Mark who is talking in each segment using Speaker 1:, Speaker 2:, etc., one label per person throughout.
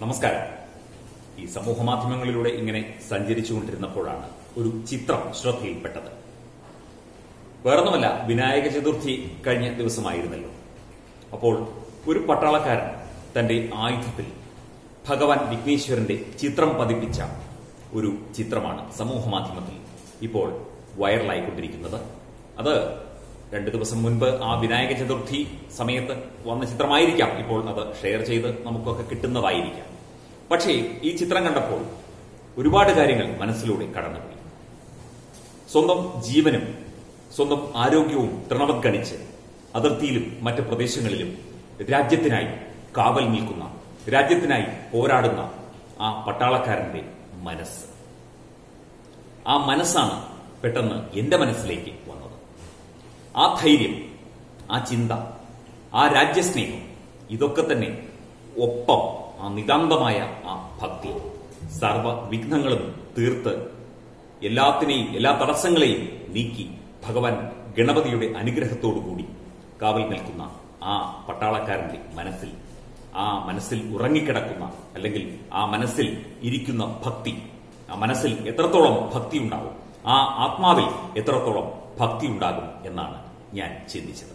Speaker 1: നമസ്കാരം ഈ സമൂഹ മാധ്യമങ്ങളിലൂടെ ഇങ്ങനെ സഞ്ചരിച്ചുകൊണ്ടിരുന്നപ്പോഴാണ് ഒരു ചിത്രം ശ്രദ്ധയിൽപ്പെട്ടത് വേറൊന്നുമല്ല വിനായക ചതുർത്ഥി കഴിഞ്ഞ ദിവസമായിരുന്നല്ലോ അപ്പോൾ ഒരു പട്ടാളക്കാരൻ തന്റെ ആയുധത്തിൽ ഭഗവാൻ വിഘ്നേശ്വരന്റെ ചിത്രം പതിപ്പിച്ച ഒരു ചിത്രമാണ് സമൂഹ മാധ്യമത്തിൽ ഇപ്പോൾ വൈറലായിക്കൊണ്ടിരിക്കുന്നത് അത് രണ്ടു ദിവസം മുൻപ് ആ വിനായക ചതുർത്ഥി സമയത്ത് വന്ന ചിത്രമായിരിക്കാം ഇപ്പോൾ അത് ഷെയർ ചെയ്ത് നമുക്കൊക്കെ കിട്ടുന്നതായിരിക്കാം പക്ഷേ ഈ ചിത്രം കണ്ടപ്പോൾ ഒരുപാട് കാര്യങ്ങൾ മനസ്സിലൂടെ കടന്നുപോയി സ്വന്തം ജീവനും സ്വന്തം ആരോഗ്യവും തൃണവത്ഗണിച്ച് അതിർത്തിയിലും മറ്റ് പ്രദേശങ്ങളിലും രാജ്യത്തിനായി കാവൽ നിൽക്കുന്ന രാജ്യത്തിനായി പോരാടുന്ന ആ പട്ടാളക്കാരന്റെ മനസ്സ് ആ മനസ്സാണ് പെട്ടെന്ന് എന്റെ മനസ്സിലേക്ക് വന്നത് ആ ധൈര്യം ആ ചിന്ത ആ രാജ്യസ്നേഹം ഇതൊക്കെ തന്നെ ഒപ്പം ആ നിതാന്തമായ ആ ഭക്തി സർവ വിഘ്നങ്ങളും തീർത്ത് എല്ലാത്തിനെയും എല്ലാ തടസ്സങ്ങളെയും നീക്കി ഭഗവാൻ ഗണപതിയുടെ അനുഗ്രഹത്തോടുകൂടി കാവൽ നിൽക്കുന്ന ആ പട്ടാളക്കാരന്റെ മനസ്സിൽ ആ മനസ്സിൽ ഉറങ്ങിക്കിടക്കുന്ന അല്ലെങ്കിൽ ആ മനസ്സിൽ ഇരിക്കുന്ന ഭക്തി ആ മനസ്സിൽ എത്രത്തോളം ഭക്തി ഉണ്ടാകും ആ ആത്മാവിൽ എത്രത്തോളം ഭക്തി ഉണ്ടാകും എന്നാണ് ഞാൻ ചിന്തിച്ചത്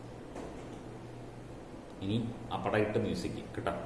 Speaker 1: ഇനി ആ പടയിട്ട മ്യൂസിക് കിട്ടാം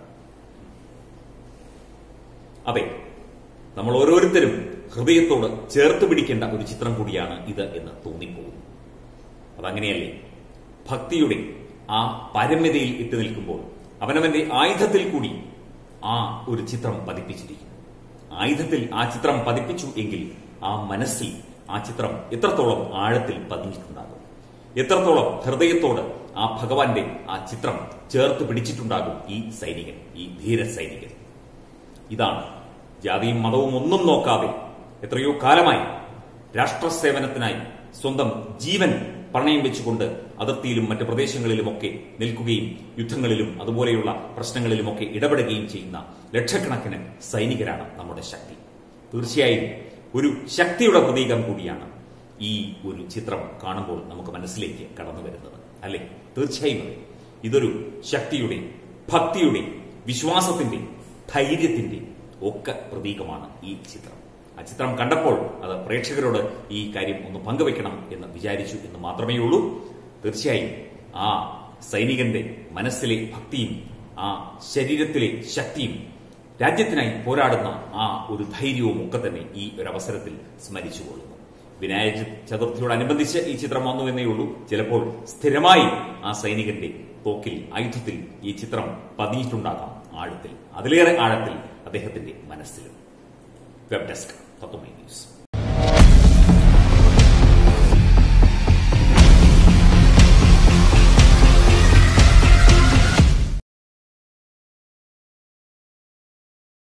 Speaker 1: അതെ നമ്മൾ ഓരോരുത്തരും ഹൃദയത്തോട് ചേർത്ത് പിടിക്കേണ്ട ഒരു ചിത്രം കൂടിയാണ് ഇത് എന്ന് തോന്നിപ്പോകും അതങ്ങനെയല്ലേ ഭക്തിയുടെ ആ പാരമ്യതയിൽ ഇട്ട് നിൽക്കുമ്പോൾ അവനവന്റെ ആയുധത്തിൽ കൂടി ആ ഒരു ചിത്രം പതിപ്പിച്ചിരിക്കുന്നു ആയുധത്തിൽ ആ ചിത്രം പതിപ്പിച്ചു എങ്കിൽ ആ മനസ്സിൽ ആ ചിത്രം എത്രത്തോളം ആഴത്തിൽ പതിഞ്ഞിട്ടുണ്ടാകും എത്രത്തോളം ഹൃദയത്തോട് ആ ഭഗവാന്റെ ആ ചിത്രം ചേർത്ത് പിടിച്ചിട്ടുണ്ടാകും ഈ സൈനികൻ ഈ ധീര സൈനികൻ ഇതാണ് ജാതിയും മതവും ഒന്നും നോക്കാതെ എത്രയോ കാലമായി രാഷ്ട്രസേവനത്തിനായി സ്വന്തം ജീവൻ പണയം വെച്ചുകൊണ്ട് അതിർത്തിയിലും മറ്റ് പ്രദേശങ്ങളിലുമൊക്കെ നിൽക്കുകയും യുദ്ധങ്ങളിലും അതുപോലെയുള്ള പ്രശ്നങ്ങളിലുമൊക്കെ ഇടപെടുകയും ചെയ്യുന്ന ലക്ഷക്കണക്കിന് സൈനികരാണ് നമ്മുടെ ശക്തി തീർച്ചയായും ഒരു ശക്തിയുടെ പ്രതീകം കൂടിയാണ് ഈ ഒരു ചിത്രം കാണുമ്പോൾ നമുക്ക് മനസ്സിലേക്ക് കടന്നു വരുന്നത് അല്ലെ തീർച്ചയായും അതെ ഇതൊരു ശക്തിയുടെ ഭക്തിയുടെ വിശ്വാസത്തിന്റെ ധൈര്യത്തിന്റെ ഒക്കെ പ്രതീകമാണ് ഈ ചിത്രം ആ ചിത്രം കണ്ടപ്പോൾ അത് പ്രേക്ഷകരോട് ഈ കാര്യം ഒന്ന് പങ്കുവെക്കണം എന്ന് വിചാരിച്ചു എന്ന് മാത്രമേ ഉള്ളൂ തീർച്ചയായും ആ സൈനികന്റെ മനസ്സിലെ ഭക്തിയും ആ ശരീരത്തിലെ ശക്തിയും രാജ്യത്തിനായി പോരാടുന്ന ആ ഒരു ധൈര്യവും ഒക്കെ തന്നെ ഈ ഒരു അവസരത്തിൽ സ്മരിച്ചുകൊള്ളുന്നു വിനായക ചതുർത്ഥിയോടനുബന്ധിച്ച് ഈ ചിത്രം വന്നു എന്നേ ഉള്ളൂ ചിലപ്പോൾ സ്ഥിരമായി ആ സൈനികന്റെ തോക്കിൽ ആയുധത്തിൽ ഈ ചിത്രം പതിഞ്ഞിട്ടുണ്ടാകാം ആഴത്തിൽ അതിലേറെ ആഴത്തിൽ അദ്ദേഹത്തിന്റെ മനസ്സിലും വെബ് ഡെസ്ക് തത്വമൈ ന്യൂസ്